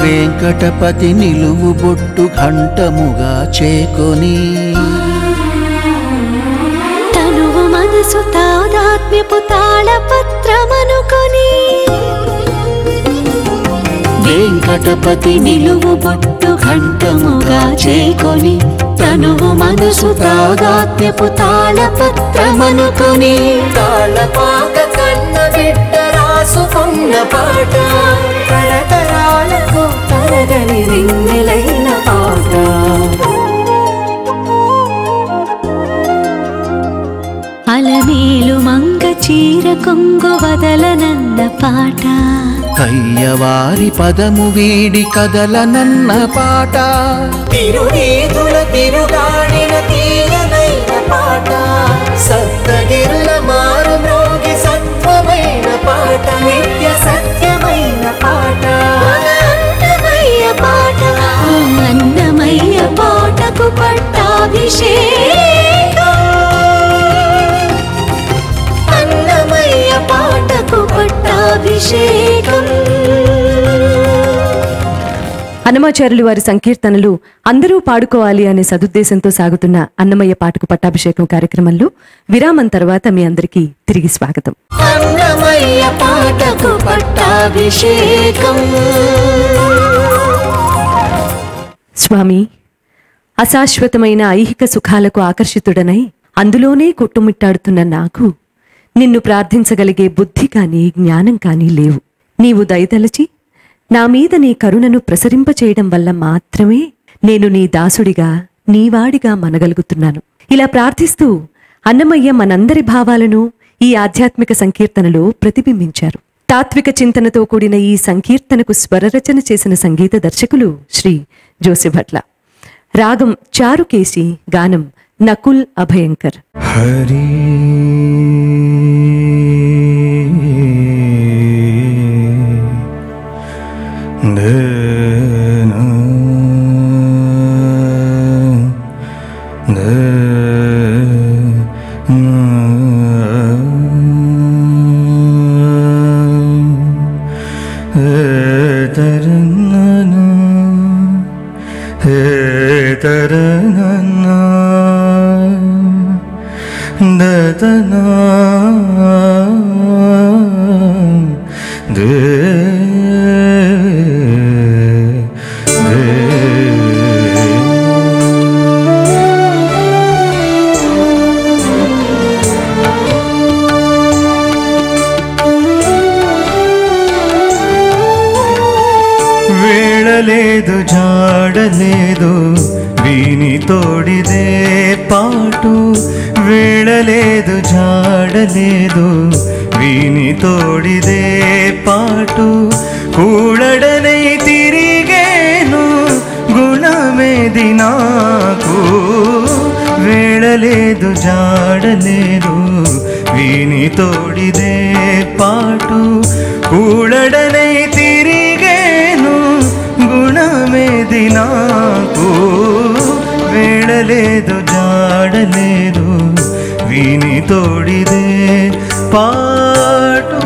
వెంకటపతి నిలువు బొట్టు ఘంటముగా చేకొని తనువు మనసు తాదాత్మ్యపు తాళపత్రమనుకొని వెంకటపతి నిలువు బొట్టు ఘంటముగా చేకొని తనువు మనసు తాదాత్మ్యపు తాళపత్రమనుకొని తాళపాక కన్న బిడ్డ రాసుకున్న పాట తరతరాలకు తరగని రింగిలైన పాట అలమేలు మంగ చీర కొంగు వదలనన్న పాట కయ్యవారి పదము వీడి కదలనన్న పాట తిరునీతుల తిరుగాడిన తీయనైన పాట సప్తగిరుల మారు మ్రోగి సత్వమైన పాట నిత్య సత్యమైన పాట మన అన్నమయ్య పాట ఆ అన్నమయ్య పాటకు పట్టాభిషేకం అన్నమయ్య పాటకు పట్టాభిషేకం హనుమాచార్యులు వారి సంకీర్తనలు అందరూ పాడుకోవాలి అనే సదుద్దేశంతో సాగుతున్న అన్నమయ్య పాటకు పట్టాభిషేకం కార్యక్రమంలో విరామం తర్వాత మీ అందరికీ తిరిగి స్వాగతం అన్నమయ్య పాటకు పట్టాభిషేకం స్వామి అశాశ్వతమైన ఐహిక సుఖాలకు ఆకర్షితుడనై అందులోనే కొట్టుమిట్టాడుతున్న నాకు నిన్ను ప్రార్థించగలిగే బుద్ధి కాని జ్ఞానం కాని లేవు నీవు దయతలచి నా మీద నీ కరుణను ప్రసరింపచేయడం వల్ల మాత్రమే నేను నీ దాసుడిగా నీవాడిగా మనగలుగుతున్నాను ఇలా ప్రార్థిస్తూ అన్నమయ్య మనందరి భావాలను ఈ ఆధ్యాత్మిక సంకీర్తనలో ప్రతిబింబించారు తాత్విక చింతనతో కూడిన ఈ సంకీర్తనకు స్వరరచన చేసిన సంగీత దర్శకులు శ్రీ జోసిభట్ల రాగం చారుకేసి గానం నకుల్ అభయంకర్ హరి ధన తరన్న హే తరన్న దతనా దే వేళలేదు జాడలేదు వీని తోడిదే పాటు వేళలేదు జాడలేదు వీని తోడిదే పాటు కూడడనై తిరిగేను గుణమేది నాకు వేళలేదు జాడలేదు వీని తోడిదే పాటు కూడడనై తిరిగేను గుణమేది నాకు వేడలేదు జాడలేదు వీని తోడిదే పాటు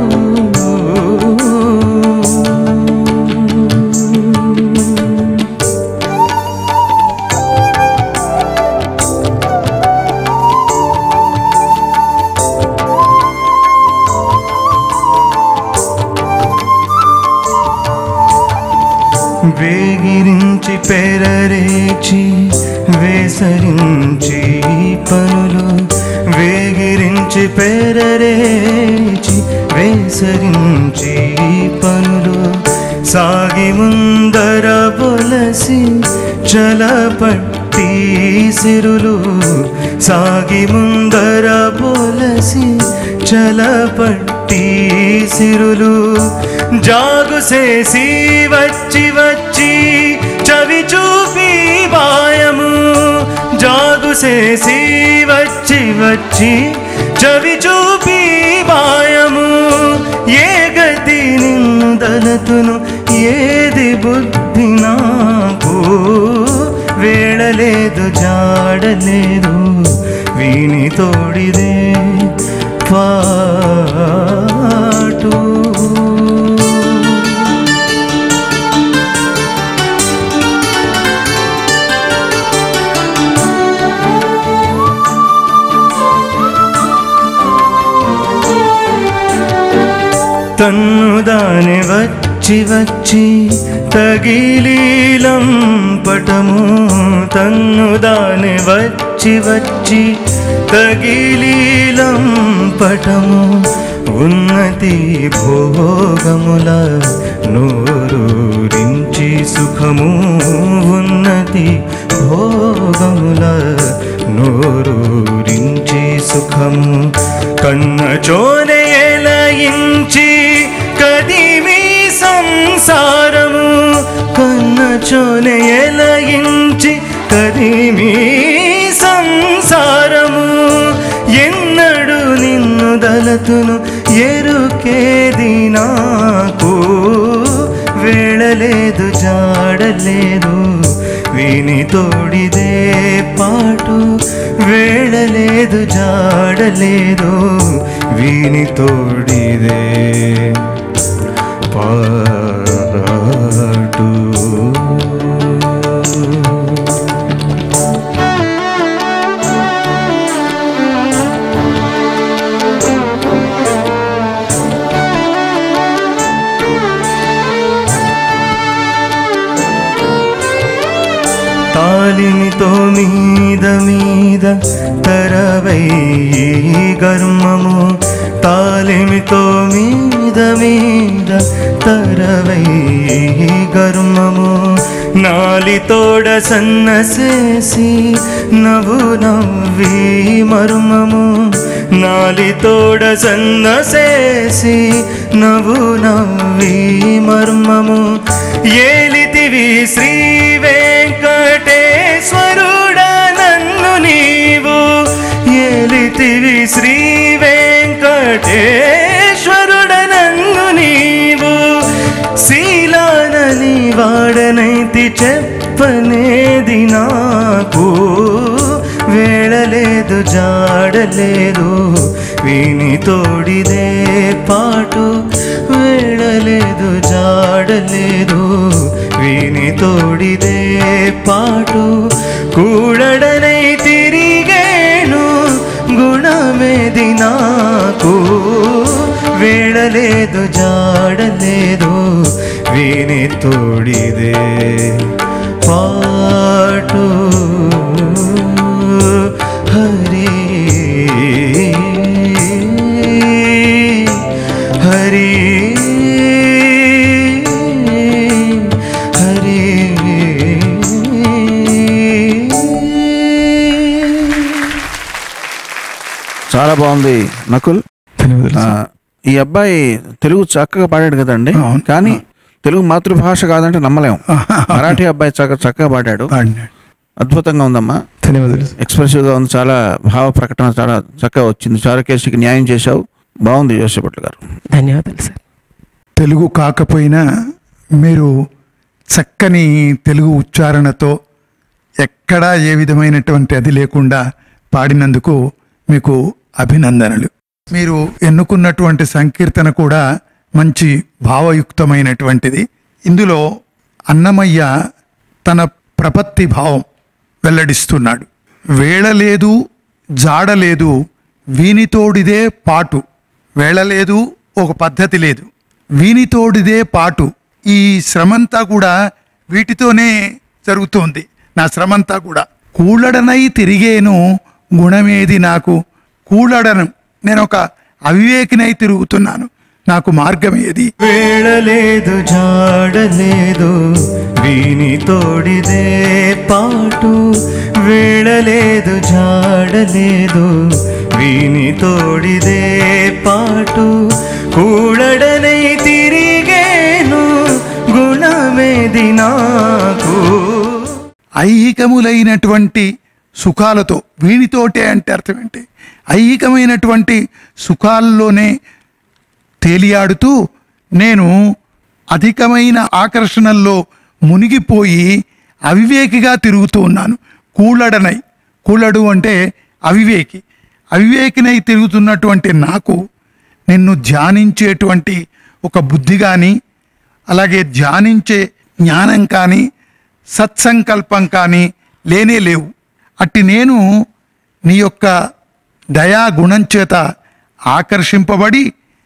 వేగిరించి పెరరేచి వేసరించి పనులు వేగిరించి పెరరేచి వేసరించి పనులు సాగి ముందర బొలసి చలపట్టి సిరులు సాగి ముందర బొలసి చలపట్టి సిరులు జాగు చేసి వచ్చి వచ్చి చవి చూపి వాయము జాగు చేసి వచ్చి వచ్చి చవి చూపి వాయము ఏ గతి నిన్ను దలతును ఏది బుద్ధి నాకు వేడలేదు జాడలేదు వీని తోడిదే పాటు తన్ను దాని వచ్చి వచ్చి తగిలీలం పటము తన్ను దాని వచ్చి వచ్చి తగిలీలం పటము ఉన్నతి భోగముల నోరూరించి సుఖము ఉన్నతి భోగముల నోరూరించి సుఖము కన్న చోనే ఎలయించి కదిమి సంసారము కన్న చోనే ఎలయించి కదిమి సంసారము ఎన్నడు నిన్ను దలతును ఎరుకేది నాకు వేళలేదు జాడలేదు విని తోడిదే పాటు వేళలేదు జాడలేదు విని తోడిదే పాటు తాలిమితో మీద మీద తరవై గర్మము తాలిమితో మీద మీద తరవై గర్మము నాలితోడ సన్నసేసి నవ్వు నవ్వి మర్మము నాలితోడ సన్నసేసి నవ్వు నవ్వి మర్మము ఏలితివి శ్రీ వెంకటేశ్వరుడ నన్ను నీవు ఏలితివి శ్రీ వెంకటేశ్వరుడ నన్ను నీవు శీలానని వాడనైతి చెప్పనేది నాకు వేళలేదు జాడలేదు విని తోడిదే పాటు వేళలేదు జాడలేదు విని తోడిదే పాటు కూడడనై తిరిగేను గుణమేది నాకు వేళలేదు జాడలేదు విని తోడిదే పాటు హరి హరి హరి చాలా బాగుంది నకుల్ ధన్యవాదాలు ఆ, సార్. ఈ అబ్బాయి తెలుగు చక్కగా పాడాడు కదండి అవును. కానీ తెలుగు మాతృభాష కాదంటే నమ్మలేం మరాఠీ అబ్బాయి చక్క చక్కగా పాడాడు పాడినాడు. అద్భుతంగా ఉందమ్మా ధన్యవాదాలు సార్. ఎక్స్ప్రెసివ్గా ఉంది చాలా భావ ప్రకటన చాలా చక్కగా వచ్చింది చారుకేసికి న్యాయం చేశావు బాగుంది జోసెపట్ల గారు ధన్యవాదాలు సార్ తెలుగు కాకపోయినా మీరు చక్కని తెలుగు ఉచ్చారణతో ఎక్కడా ఏ విధమైనటువంటి అది లేకుండా పాడినందుకు మీకు అభినందనలు మీరు ఎన్నుకున్నటువంటి సంకీర్తన కూడా మంచి భావయుక్తమైనటువంటిది ఇందులో అన్నమయ్య తన ప్రపత్తి భావం వెల్లడిస్తున్నాడు వేళలేదు జాడలేదు వీనితోడిదే పాటు వేళలేదు ఒక పద్ధతి లేదు వీనితోడిదే పాటు ఈ శ్రమంతా కూడా వీటితోనే జరుగుతోంది నా శ్రమంతా కూడా కూలడనై తిరిగేను గుణమేది నాకు కూలడను నేను ఒక అవివేకినై తిరుగుతున్నాను నాకు మార్గం ఏది వేళలేదు జాడలేదు వీని తోడిదే పాటు వేళలేదు జాడలేదు వీని తోడిదే పాటు కూడడనై తిరిగేను గుణమేది నాకు ఐహికములైనటువంటి సుఖాలతో వీనితోటే అంటే అర్థం ఏంటి ఐహికమైనటువంటి సుఖాల్లోనే తేలియాడుతూ నేను అధికమైన ఆకర్షణల్లో మునిగిపోయి అవివేకిగా తిరుగుతూ ఉన్నాను కూలడనై కూలడు అంటే అవివేకి అవివేకినై తిరుగుతున్నటువంటి నాకు నిన్ను ధ్యానించేటువంటి ఒక బుద్ధి కానీ అలాగే ధ్యానించే జ్ఞానం కానీ సత్సంకల్పం కానీ లేనే లేవు అట్టి నేను నీ యొక్క దయా గుణం చేత ఆకర్షింపబడి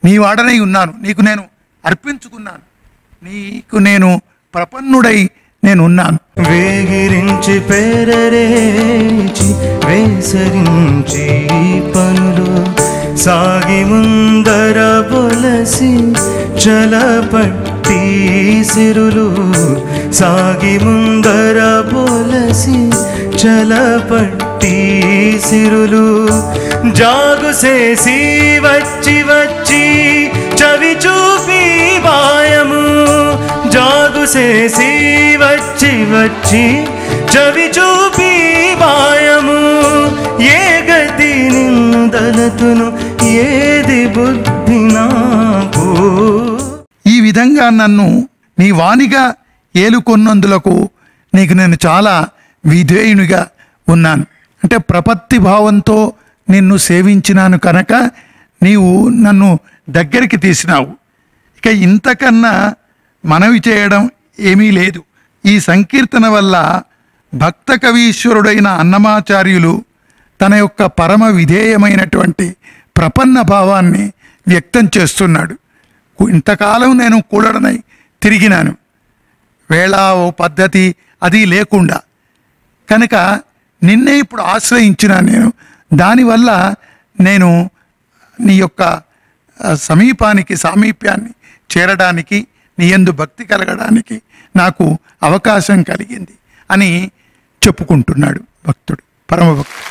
నీ వాడనై ఉన్నాను నీకు నేను అర్పించుకున్నాను నీకు నేను ప్రపన్నుడై నేను ఉన్నాను వేగిరించి పేరరేచి వేసరించి పనులు సాగి ముందర బొలసి చలపట్టి సిరులు సాగి ముందర బొలసి చలపట్టి సిరులు జాగు చేసి వచ్చి వచ్చి చవి చూపి వాయము జాగు చేసి వచ్చి వచ్చి చవి చూపి వాయము ఏ గతి నిందలతును ఏది బుద్ధి నాకు ఈ విధంగా నన్ను నీ వాణిగా ఏలుకొన్నందులకు నీకు నేను చాలా విధేయునిగా ఉన్నాను అంటే ప్రపత్తి భావంతో నిన్ను సేవించినాను కనుక నీవు నన్ను దగ్గరికి తీసినావు ఇక ఇంతకన్నా మనవి చేయడం ఏమీ లేదు ఈ సంకీర్తన వల్ల భక్త కవీశ్వరుడైన అన్నమాచార్యులు తన యొక్క పరమ విధేయమైనటువంటి ప్రపన్న భావాన్ని వ్యక్తం చేస్తున్నాడు కు- ఇంతకాలం నేను కూడడనై తిరిగినాను వేళ ఓ పద్ధతి అది లేకుండా కనుక నిన్నే ఇప్పుడు ఆశ్రయించిన నేను దానివల్ల నేను నీ యొక్క ఆ, సమీపానికి సామీప్యాన్ని చేరడానికి నీ యందు భక్తి కలగడానికి నాకు అవకాశం కలిగింది అని చెప్పుకుంటున్నాడు భక్తుడు పరమభక్తుడు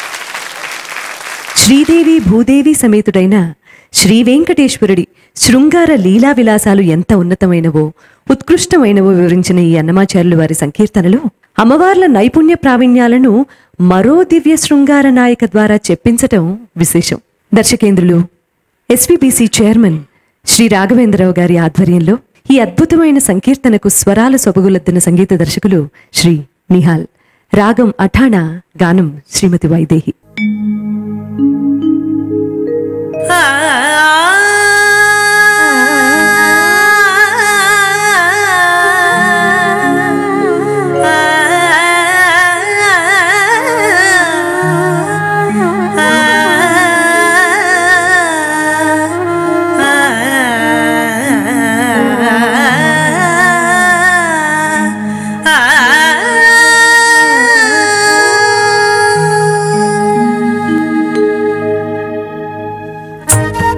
శ్రీదేవి భూదేవి సమేతుడైన శ్రీ వెంకటేశ్వరుడి శృంగార లీలా విలాసాలు ఎంత ఉన్నతమైనవో ఉత్కృష్టమైనవో వివరించిన ఈ అన్నమాచార్యులు వారి సంకీర్తనలో అమ్మవార్ల నైపుణ్య ప్రావీణ్యాలను మరో దివ్య శృంగార నాయక ద్వారా చెప్పించటం విశేషం దర్శకేంద్రులు ఎస్విబిసి చైర్మన్ శ్రీ రాఘవేంద్రరావు గారి ఆధ్వర్యంలో ఈ అద్భుతమైన సంకీర్తనకు స్వరాల సొబగులద్దిన సంగీత దర్శకులు శ్రీ నిహాల్ రాగం అఠాణా గానం శ్రీమతి వైదేహి ఆ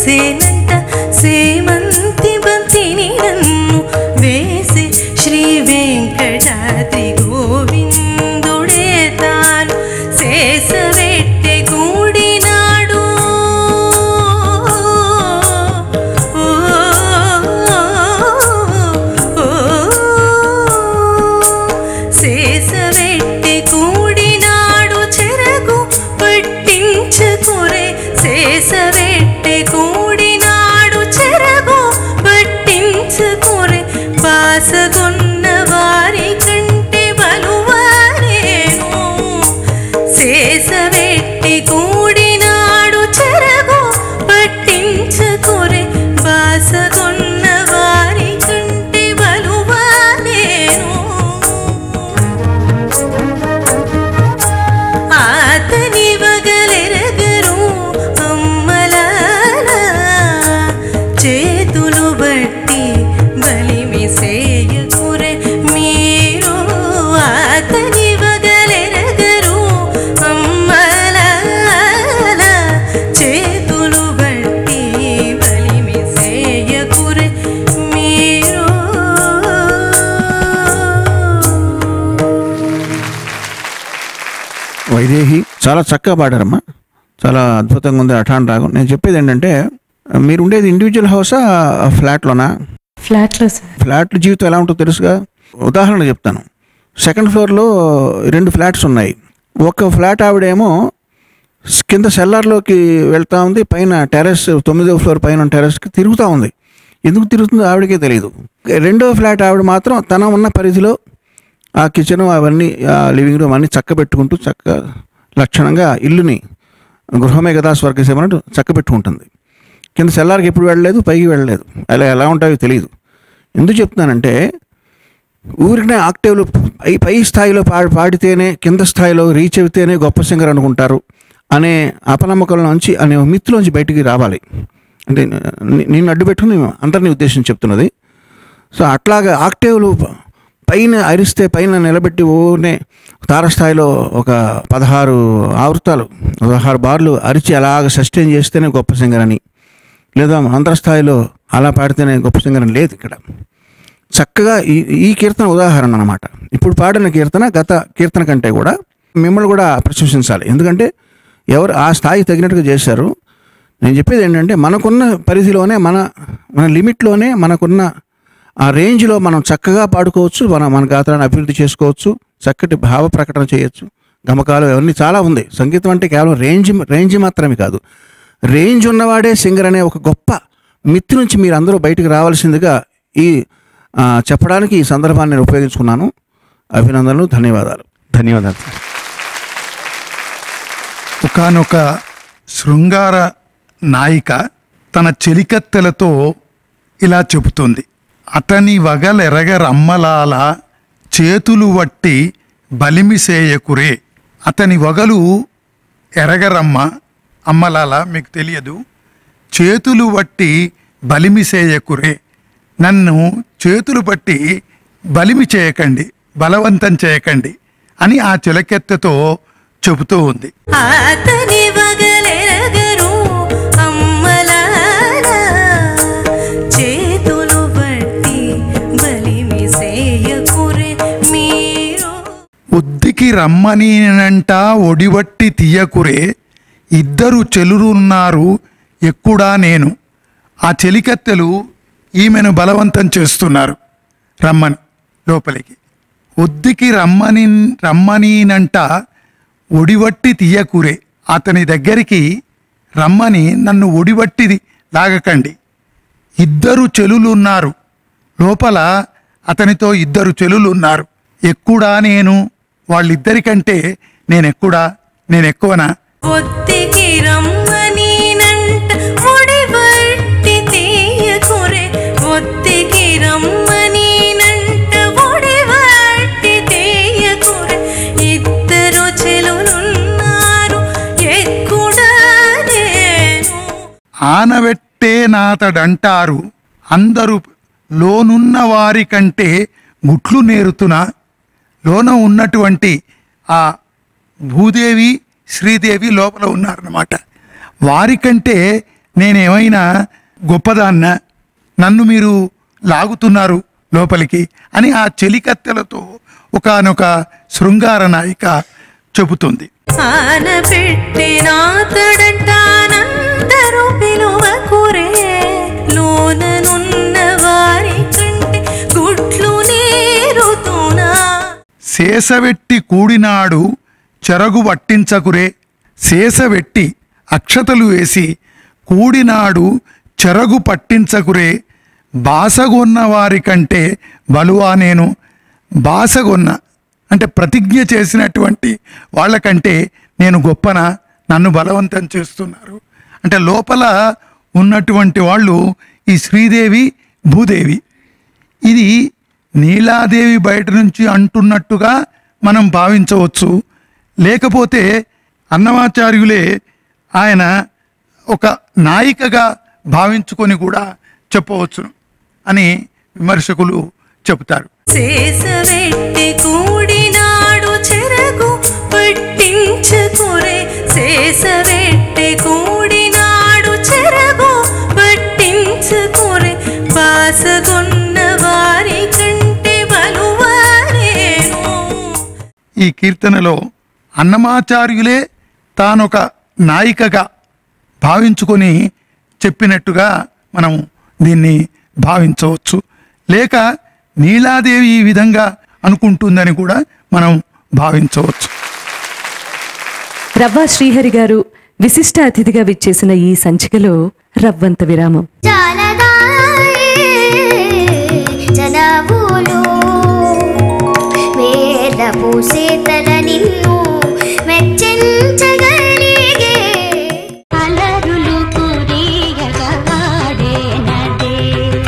చేసేనంట సేమంతి బంతిని నన్ను వేసి శ్రీ వెంకటాద్రి గోవిందుడే తాను శేషవెట్టె కూడినాడు ఓ, ఓ, శేషవెట్టె కూడినాడు చెరకు పట్టించుకురే శేషవెట్టె కూడినాడు చెరకు పట్టించుకురే బాసగొన్న వారి కంటే బలువారేను శేషవెట్టి కూడినాడు చెరకు పట్టించుకురే బాసగొన్న వారి కంటే బలువారేను ఆతని వగలెరగరు అమ్మలాల చేతులు బట్టి బలిమి సేయకురే మీరు ఆతని వగలెరగరు అమ్మలాల చేతులు బట్టి బలిమి సేయకురే మీరు వైదేహి చాలా చక్కగా పాడారమ్మా చాలా అద్భుతంగా ఉంది అఠాన్ రాగం నేను చెప్పేది ఏంటంటే మీరు ఉండేది ఇండివిజువల్ హౌసా ఫ్లాట్లోనా ఫ్లాట్లో సార్ ఫ్లాట్ జీవితం ఎలా ఉంటుందో తెలుసుగా ఉదాహరణ చెప్తాను సెకండ్ ఫ్లోర్లో రెండు ఫ్లాట్స్ ఉన్నాయి ఒక ఫ్లాట్ ఆవిడేమో స్- కింద సెల్లార్లోకి వెళ్తా ఉంది పైన టెర్రస్ తొమ్మిదో ఫ్లోర్ పైన టెర్రస్కి తిరుగుతూ ఉంది ఎందుకు తిరుగుతుందో ఆవిడకే తెలియదు రెండో ఫ్లాట్ ఆవిడ మాత్రం తన ఉన్న పరిధిలో ఆ కిచెన్ అవన్నీ ఆ లివింగ్ రూమ్ అన్నీ చక్క పెట్టుకుంటూ చక్క లక్షణంగా ఇల్లుని గృహమే కదా స్వర్గసీమ అన్నట్టు చక్క పెట్టుకుంటుంది కింద సెల్లార్కి ఎప్పుడు వెళ్ళలేదు పైకి వెళ్ళలేదు అలా ఎలా ఉంటాయో తెలియదు ఎందుకు చెప్తున్నానంటే ఊరికనే ఆక్టేవ్లు పై పై స్థాయిలో పాడి పాడితేనే కింద స్థాయిలో రీచ్ అయితేనే గొప్ప సింగర్ అనుకుంటారు అనే అపనమ్మకంలోంచి అనే మిత్తులోంచి బయటికి రావాలి అంటే నే- నేను అడ్డు పెట్టుకుని అందరినీ ఉద్దేశించి చెప్తున్నది సో అట్లాగా ఆక్టేవ్లు పైన అరిస్తే పైన నిలబెట్టి ఓనే తారస్థాయిలో ఒక పదహారు ఆవృతాలు పదహారు బార్లు అరిచి అలాగ సస్టైన్ చేస్తేనే గొప్ప సింగర్ అని లేదా అంతరస్థాయిలో అలా పాడితేనే గొప్ప సింగర్ అని లేదు ఇక్కడ చక్కగా ఈ ఈ కీర్తన ఉదాహరణ అనమాట ఇప్పుడు పాడిన కీర్తన గత కీర్తన కంటే కూడా మిమ్మల్ని కూడా ప్రశంసించాలి ఎందుకంటే ఎవరు ఆ స్థాయి తగినట్టుగా చేశారు నేను చెప్పేది ఏంటంటే మనకున్న పరిధిలోనే మన మన లిమిట్లోనే మనకున్న ఆ రేంజ్లో మనం చక్కగా పాడుకోవచ్చు మన మన గాత్రాన్ని అభివృద్ధి చేసుకోవచ్చు చక్కటి భావ ప్రకటన చేయొచ్చు గమకాలు అవన్నీ చాలా ఉంది సంగీతం అంటే కేవలం రేంజ్ రేంజ్ మాత్రమే కాదు రేంజ్ ఉన్నవాడే సింగర్ అనే ఒక గొప్ప మిత్తి నుంచి మీరు అందరూ బయటికి రావాల్సిందిగా ఈ ఆ, చెప్పడానికి ఈ సందర్భాన్ని నేను ఉపయోగించుకున్నాను అభినందనలు ధన్యవాదాలు ధన్యవాదాలు సార్ ఒకనొక శృంగార నాయిక తన చెలికత్తెలతో ఇలా చెబుతుంది అతని వగలెరగ రమ్మలాల చేతులు వట్టి బలిమిసేయకురే అతని వగలు ఎరగరమ్మ అమ్మలాల మీకు తెలియదు చేతులు వట్టి బలిమిసేయకురే నన్ను చేతులు పట్టి బలిమి చేయకండి బలవంతం చేయకండి అని ఆ చిలకెత్తతో చెబుతూ ఉంది ఆతని వగలెరగరు అమ్మలాల చేతులు బట్టి బలిమి సేయకురే మీరు ఉద్దికి రమ్మనినంట ఒడివట్టి తీయకురే ఇద్దరు చెలురున్నారు ఎక్కుడా నేను ఆ చెలికత్తెలు ఈమెను బలవంతం చేస్తున్నారు రమ్మని లోపలికి ఒద్దికి రమ్మని రమ్మనినంట ఒడివట్టి తీయకురే అతని దగ్గరికి రమ్మని నన్ను ఒడివట్టిది లాగకండి ఇద్దరు చెలులున్నారు లోపల అతనితో ఇద్దరు చెలులున్నారు ఎక్కుడా నేను వాళ్ళిద్దరికంటే నేనెక్కుడా నేనెక్కువనా ఒత్తికి రమ్మనినంట ఒడివట్టి తీయకురే ఒత్తికి రమ్మనినంట ఒడివట్టి తీయకురే ఇద్దరు చెలులున్నారు ఎక్కుడా నేను ఆనబెట్టే నాతడంటారు అందరూ లోనున్న వారి కంటే గుట్లు నేరుతున్నా లోన ఉన్నటువంటి ఆ భూదేవి శ్రీదేవి లోపల ఉన్నారన్నమాట వారికంటే నేనేమైనా గొప్పదాన్న నన్ను మీరు లాగుతున్నారు లోపలికి అని ఆ చెలికత్తెలతో ఒకనొక శృంగార నాయిక చెబుతుంది ఆన పెట్టినాతడంటానందరూ పిలువకురే లోననున్న వారి కంటే గుడ్లు నేరుతున్నా శేషవెట్టి కూడినాడు చెరగు పట్టించకురే శేషవెట్టి అక్షతలు వేసి కూడినాడు చెరగు పట్టించకురే బాసగొన్న వారి కంటే బలువా నేను బాసగొన్న అంటే ప్రతిజ్ఞ చేసినటువంటి వాళ్ళకంటే నేను గొప్పన నన్ను బలవంతం చేస్తున్నారు అంటే లోపల ఉన్నటువంటి వాళ్ళు ఈ శ్రీదేవి భూదేవి ఇది నీలాదేవి బయట నుంచి అంటున్నట్టుగా మనం భావించవచ్చు లేకపోతే అన్నమాచార్యులే ఆయన ఒక నాయికగా భావించుకొని కూడా చెప్పవచ్చును అని విమర్శకులు చెబుతారు శేషవెట్టి కూడినాడు చెరగు పట్టించుకురే శేషవెట్టి కూడినాడు చెరగు పట్టించుకురే బాసగొన్న వారి కంటే బలువారేను ఈ కీర్తనలో అన్నమాచార్యులే తానొక నాయికగా భావించుకొని చెప్పినట్టుగా మనం దీన్ని భావించవచ్చు లేక నీలాదేవి ఈ విధంగా అనుకుంటుందని కూడా మనం భావించవచ్చు రవ్వ శ్రీహరి గారు విశిష్ట అతిథిగా విచ్చేసిన ఈ సంచికలో రవ్వంత విరామం జనవులు వేదపు సీతల నిన్ను మెచ్చించగలిగే అలరులు కురియగవాడే నదే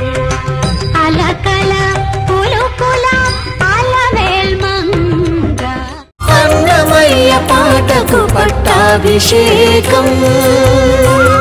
అలకల పులుకుల అలవేల్మంగ అన్నమయ్య పాటకు పట్టాభిషేకం